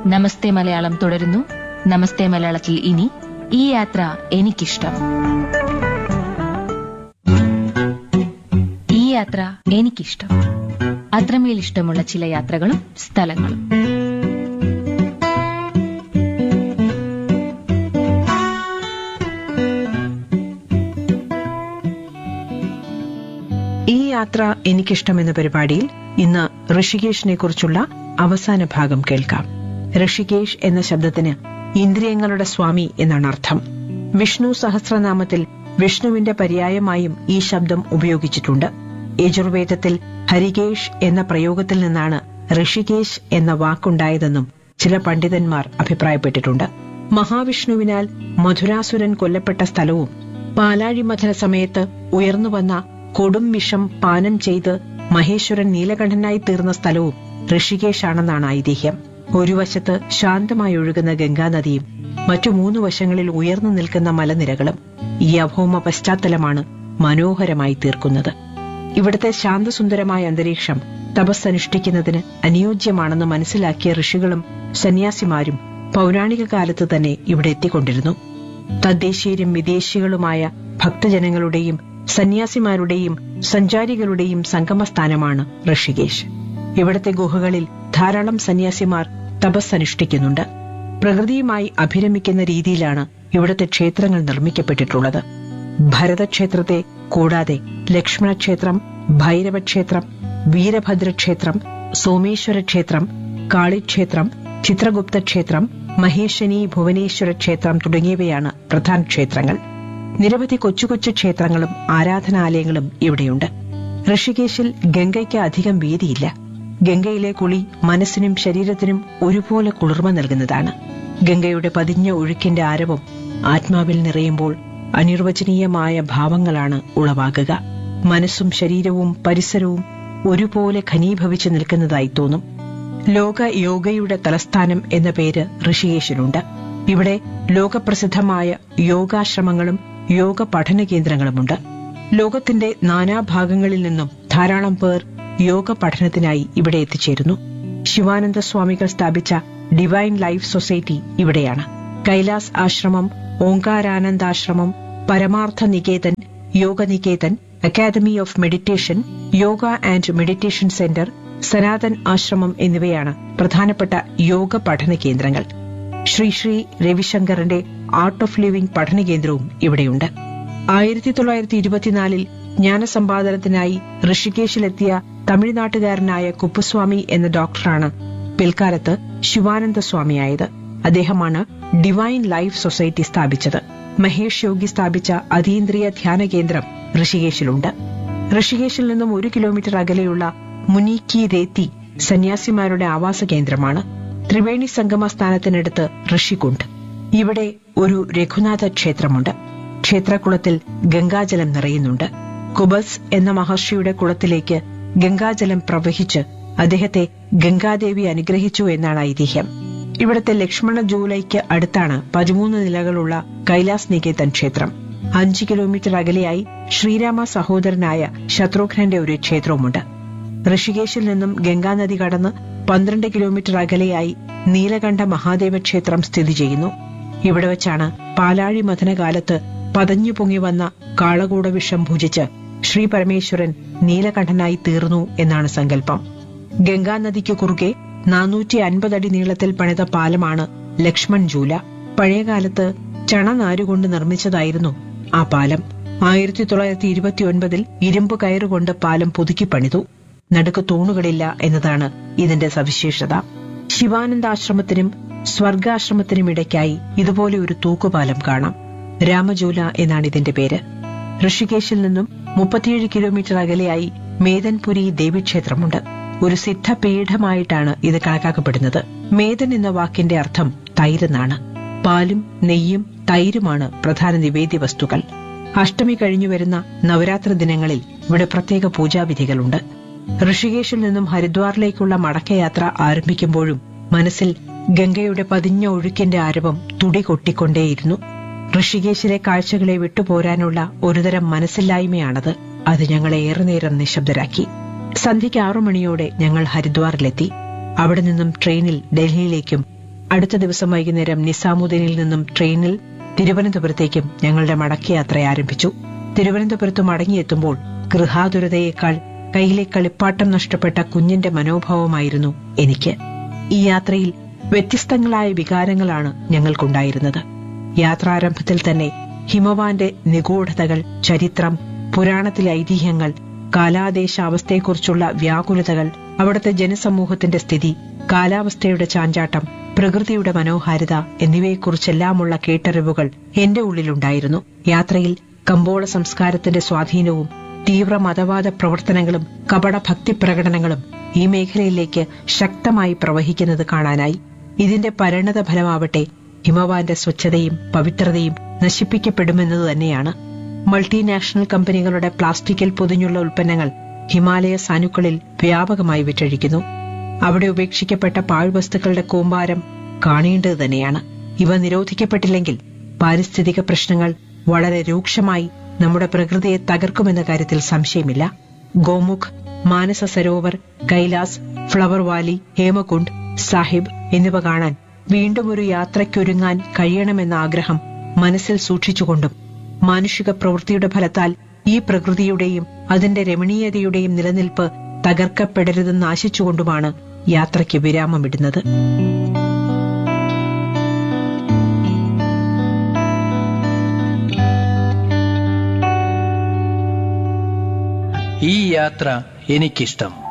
നമസ്തേ മലയാളം തുടരുന്നു നമസ്തേ മലയാളത്തിൽ ഇനി ഈ യാത്ര എനിക്കിഷ്ടം ഈ യാത്ര എനിക്കിഷ്ടം അത്രമേൽ ഇഷ്ടമുള്ള ചില യാത്രകളും സ്ഥലങ്ങളും ഈ യാത്ര എനിക്കിഷ്ടമെന്ന പരിപാടിയിൽ ഇന്ന് ഋഷികേഷിനെ കുറിച്ചുള്ള അവസാന ഭാഗം കേൾക്കാം ഋഷികേഷ് എന്ന ശബ്ദത്തിന് ഇന്ദ്രിയങ്ങളുടെ സ്വാമി എന്നാണ് അർത്ഥം വിഷ്ണു സഹസ്രനാമത്തിൽ വിഷ്ണുവിന്റെ പര്യായമായും ഈ ശബ്ദം ഉപയോഗിച്ചിട്ടുണ്ട് യജുർവേദത്തിൽ ഹരികേഷ് എന്ന പ്രയോഗത്തിൽ നിന്നാണ് ഋഷികേശ് എന്ന വാക്കുണ്ടായതെന്നും ചില പണ്ഡിതന്മാർ അഭിപ്രായപ്പെട്ടിട്ടുണ്ട് മഹാവിഷ്ണുവിനാൽ മധുരാസുരൻ കൊല്ലപ്പെട്ട സ്ഥലവും പാലാഴിമഥന സമയത്ത് ഉയർന്നുവന്ന കൊടും വിഷം പാനം ചെയ്ത് മഹേശ്വരൻ നീലകണ്ഠനായി തീർന്ന സ്ഥലവും ഋഷികേശാണെന്നാണ് ഐതിഹ്യം ഒരു വശത്ത് ശാന്തമായി ഒഴുകുന്ന ഗംഗാനദിയും മറ്റു മൂന്ന് വശങ്ങളിൽ ഉയർന്നു നിൽക്കുന്ന മലനിരകളും ഈ അഭൗമ പശ്ചാത്തലമാണ് മനോഹരമായി തീർക്കുന്നത് ഇവിടുത്തെ ശാന്തസുന്ദരമായ അന്തരീക്ഷം തപസ്സനുഷ്ഠിക്കുന്നതിന് അനുയോജ്യമാണെന്ന് മനസ്സിലാക്കിയ ഋഷികളും സന്യാസിമാരും പൗരാണിക കാലത്ത് തന്നെ ഇവിടെ എത്തിക്കൊണ്ടിരുന്നു തദ്ദേശീയരും വിദേശികളുമായ ഭക്തജനങ്ങളുടെയും സന്യാസിമാരുടെയും സഞ്ചാരികളുടെയും സംഗമസ്ഥാനമാണ് ഋഷികേശ് ഇവിടത്തെ ഗുഹകളിൽ ധാരാളം സന്യാസിമാർ തപസ്സനുഷ്ഠിക്കുന്നുണ്ട് പ്രകൃതിയുമായി അഭിരമിക്കുന്ന രീതിയിലാണ് ഇവിടുത്തെ ക്ഷേത്രങ്ങൾ നിർമ്മിക്കപ്പെട്ടിട്ടുള്ളത് ഭരതക്ഷേത്രത്തെ കൂടാതെ ലക്ഷ്മണക്ഷേത്രം ഭൈരവക്ഷേത്രം വീരഭദ്രക്ഷേത്രം സോമേശ്വര ക്ഷേത്രം കാളിക്ഷേത്രം ചിത്രഗുപ്ത ക്ഷേത്രം മഹേശനി ഭുവനേശ്വര ക്ഷേത്രം തുടങ്ങിയവയാണ് പ്രധാന ക്ഷേത്രങ്ങൾ നിരവധി കൊച്ചു കൊച്ചു ക്ഷേത്രങ്ങളും ആരാധനാലയങ്ങളും ഇവിടെയുണ്ട് ഋഷികേശിൽ ഗംഗയ്ക്ക് അധികം വീതിയില്ല ഗംഗയിലെ കുളി മനസ്സിനും ശരീരത്തിനും ഒരുപോലെ കുളിർമ നൽകുന്നതാണ് ഗംഗയുടെ പതിഞ്ഞ ഒഴുക്കിന്റെ ആരവം ആത്മാവിൽ നിറയുമ്പോൾ അനിർവചനീയമായ ഭാവങ്ങളാണ് ഉളവാകുക മനസ്സും ശരീരവും പരിസരവും ഒരുപോലെ ഘനീഭവിച്ചു നിൽക്കുന്നതായി തോന്നും ലോക യോഗയുടെ തലസ്ഥാനം എന്ന പേര് ഋഷികേശിനുണ്ട് ഇവിടെ ലോകപ്രസിദ്ധമായ യോഗാശ്രമങ്ങളും യോഗ പഠന കേന്ദ്രങ്ങളുമുണ്ട് ലോകത്തിന്റെ നാനാഭാഗങ്ങളിൽ നിന്നും ധാരാളം പേർ യോഗ പഠനത്തിനായി ഇവിടെ എത്തിച്ചേരുന്നു ശിവാനന്ദ സ്വാമികൾ സ്ഥാപിച്ച ഡിവൈൻ ലൈഫ് സൊസൈറ്റി ഇവിടെയാണ് Kailas Ashram Omkaranandashram Parmarth Niketan Yoga Niketan academy of meditation yoga and meditation centre Sanatan Ashram എന്നിവയാണ് പ്രധാനപ്പെട്ട യോഗ പഠന കേന്ദ്രങ്ങൾ ശ്രീ ശ്രീ രവിശങ്കറിന്റെ ആർട്ട് ഓഫ് ലിവിംഗ് പഠന കേന്ദ്രവും ഇവിടെയുണ്ട് ആയിരത്തി തൊള്ളായിരത്തി ഇരുപത്തിനാലിൽ ജ്ഞാനസമ്പാദനത്തിനായി ഋഷികേശിലെത്തിയ തമിഴ്നാട്ടുകാരനായ കുപ്പുസ്വാമി എന്ന ഡോക്ടറാണ് പിൽക്കാലത്ത് ശിവാനന്ദ സ്വാമിയായത് അദ്ദേഹമാണ് ഡിവൈൻ ലൈഫ് സൊസൈറ്റി സ്ഥാപിച്ചത് മഹേഷ് യോഗി സ്ഥാപിച്ച അതീന്ദ്രിയ ധ്യാന കേന്ദ്രം ഋഷികേശിലുണ്ട് ഋഷികേശിൽ നിന്നും ഒരു കിലോമീറ്റർ അകലെയുള്ള മുനീക്കി രേത്തി സന്യാസിമാരുടെ ആവാസ കേന്ദ്രമാണ് ത്രിവേണി സംഗമ സ്ഥാനത്തിനടുത്ത് ഋഷികുണ്ട് ഇവിടെ ഒരു രഘുനാഥ ക്ഷേത്രമുണ്ട് ക്ഷേത്രകുളത്തിൽ ഗംഗാജലം നിറയുന്നുണ്ട് കുബസ് എന്ന മഹർഷിയുടെ കുളത്തിലേക്ക് ഗംഗാജലം പ്രവഹിച്ച് അദ്ദേഹത്തെ ഗംഗാദേവി അനുഗ്രഹിച്ചു എന്നാണ് ഐതിഹ്യം ഇവിടുത്തെ ലക്ഷ്മണ ജൂലൈക്ക് അടുത്താണ് പതിമൂന്ന് നിലകളുള്ള കൈലാസ് നികേതൻ ക്ഷേത്രം അഞ്ച് കിലോമീറ്റർ അകലെയായി ശ്രീരാമ സഹോദരനായ ശത്രുഘ്നന്റെ ഒരു ക്ഷേത്രവുമുണ്ട് ഋഷികേശിൽ നിന്നും ഗംഗാനദി കടന്ന് പന്ത്രണ്ട് കിലോമീറ്റർ അകലെയായി നീലകണ്ഠ മഹാദേവ ക്ഷേത്രം സ്ഥിതി ചെയ്യുന്നു ഇവിടെ വച്ചാണ് പാലാഴി മഥനകാലത്ത് പതഞ്ഞു പൊങ്ങി വന്ന കാളകൂട വിഷം ഭുജിച്ച് ശ്രീ പരമേശ്വരൻ നീലകണ്ഠനായി തീർന്നു എന്നാണ് സങ്കല്പം ഗംഗാനദിക്ക് കുറുകെ നാനൂറ്റി അൻപതടി നീളത്തിൽ പണിത പാലമാണ് ലക്ഷ്മൺ ജൂല പഴയകാലത്ത് ചണനാരുകൊണ്ട് നിർമ്മിച്ചതായിരുന്നു ആ പാലം ആയിരത്തി തൊള്ളായിരത്തി ഇരുപത്തിയൊൻപതിൽ ഇരുമ്പ് കയറുകൊണ്ട് പാലം പുതുക്കി പണിതു നടുക്ക് തൂണുകളില്ല എന്നതാണ് ഇതിന്റെ സവിശേഷത ശിവാനന്ദാശ്രമത്തിനും സ്വർഗാശ്രമത്തിനും ഇടയ്ക്കായി ഇതുപോലെ ഒരു തൂക്കുപാലം കാണാം രാമജൂല എന്നാണ് ഇതിന്റെ പേര് ഋഷികേശിൽ നിന്നും മുപ്പത്തിയേഴ് കിലോമീറ്റർ അകലെയായി മേദൻപുരി ദേവീക്ഷേത്രമുണ്ട് ഒരു സിദ്ധപീഠമായിട്ടാണ് ഇത് കണക്കാക്കപ്പെടുന്നത് മേദൻ എന്ന വാക്കിന്റെ അർത്ഥം തൈരെന്നാണ് പാലും നെയ്യും തൈരുമാണ് പ്രധാന നിവേദ്യ വസ്തുക്കൾ അഷ്ടമി കഴിഞ്ഞു വരുന്ന നവരാത്രി ദിനങ്ങളിൽ ഇവിടെ പ്രത്യേക പൂജാവിധികളുണ്ട് ഋഷികേശിൽ നിന്നും ഹരിദ്വാറിലേക്കുള്ള മടക്കയാത്ര ആരംഭിക്കുമ്പോഴും മനസ്സിൽ ഗംഗയുടെ പതിഞ്ഞ ഒഴുക്കിന്റെ ആരവം തുടി കൊട്ടിക്കൊണ്ടേയിരുന്നു ഋഷികേശിലെ കാഴ്ചകളെ വിട്ടുപോരാനുള്ള ഒരുതരം മനസ്സില്ലായ്മയാണത് അത് ഞങ്ങളെ ഏറെ നേരം നിശബ്ദരാക്കി സന്ധ്യയ്ക്ക് ആറു മണിയോടെ ഞങ്ങൾ ഹരിദ്വാറിലെത്തി അവിടെ നിന്നും ട്രെയിനിൽ ഡൽഹിയിലേക്കും അടുത്ത ദിവസം വൈകുന്നേരം നിസാമുദ്ദീനിൽ നിന്നും ട്രെയിനിൽ തിരുവനന്തപുരത്തേക്കും ഞങ്ങളുടെ മടക്കയാത്ര ആരംഭിച്ചു തിരുവനന്തപുരത്ത് മടങ്ങിയെത്തുമ്പോൾ ഗൃഹാതുരതയേക്കാൾ കയ്യിലെ കളിപ്പാട്ടം നഷ്ടപ്പെട്ട കുഞ്ഞിന്റെ മനോഭാവമായിരുന്നു എനിക്ക് ഈ യാത്രയിൽ വ്യത്യസ്തങ്ങളായ വികാരങ്ങളാണ് ഞങ്ങൾക്കുണ്ടായിരുന്നത് യാത്രാരംഭത്തിൽ തന്നെ ഹിമവാന്റെ നിഗൂഢതകൾ ചരിത്രം പുരാണത്തിലെ ഐതിഹ്യങ്ങൾ കാലാദേശാവസ്ഥയെക്കുറിച്ചുള്ള വ്യാകുലതകൾ അവിടുത്തെ ജനസമൂഹത്തിന്റെ സ്ഥിതി കാലാവസ്ഥയുടെ ചാഞ്ചാട്ടം പ്രകൃതിയുടെ മനോഹാരിത എന്നിവയെക്കുറിച്ചെല്ലാമുള്ള കേട്ടറിവുകൾ എന്റെ ഉള്ളിലുണ്ടായിരുന്നു യാത്രയിൽ കമ്പോള സംസ്കാരത്തിന്റെ സ്വാധീനവും തീവ്ര മതവാദ പ്രവർത്തനങ്ങളും കപട ഭക്തി പ്രകടനങ്ങളും ഈ മേഖലയിലേക്ക് ശക്തമായി പ്രവഹിക്കുന്നത് കാണാനായി ഇതിന്റെ പരിണത ഫലമാവട്ടെ ഹിമവാന്റെ സ്വച്ഛതയും പവിത്രതയും നശിപ്പിക്കപ്പെടുമെന്നത് തന്നെയാണ് മൾട്ടിനാഷണൽ കമ്പനികളുടെ പ്ലാസ്റ്റിക്കിൽ പൊതിഞ്ഞുള്ള ഉൽപ്പന്നങ്ങൾ ഹിമാലയ സാനുക്കളിൽ വ്യാപകമായി വിറ്റഴിക്കുന്നു അവിടെ ഉപേക്ഷിക്കപ്പെട്ട പാഴ്വസ്തുക്കളുടെ കൂമ്പാരം കാണേണ്ടത് തന്നെയാണ് ഇവ നിരോധിക്കപ്പെട്ടില്ലെങ്കിൽ പാരിസ്ഥിതിക പ്രശ്നങ്ങൾ വളരെ രൂക്ഷമായി നമ്മുടെ പ്രകൃതിയെ തകർക്കുമെന്ന കാര്യത്തിൽ സംശയമില്ല ഗോമുഖ് മാനസ സരോവർ കൈലാസ് ഫ്ലവർ വാലി ഹേമകുണ്ട് സാഹിബ് എന്നിവ കാണാൻ വീണ്ടും ഒരു യാത്രയ്ക്കൊരുങ്ങാൻ കഴിയണമെന്ന ആഗ്രഹം മനസ്സിൽ സൂക്ഷിച്ചുകൊണ്ടും മാനുഷിക പ്രവൃത്തിയുടെ ഫലത്താൽ ഈ പ്രകൃതിയുടെയും അതിന്റെ രമണീയതയുടെയും നിലനിൽപ്പ് തകർക്കപ്പെടരുതെന്ന് ആശിച്ചുകൊണ്ടുമാണ് യാത്രയ്ക്ക് വിരാമമിടുന്നത് ഈ യാത്ര എനിക്കിഷ്ടം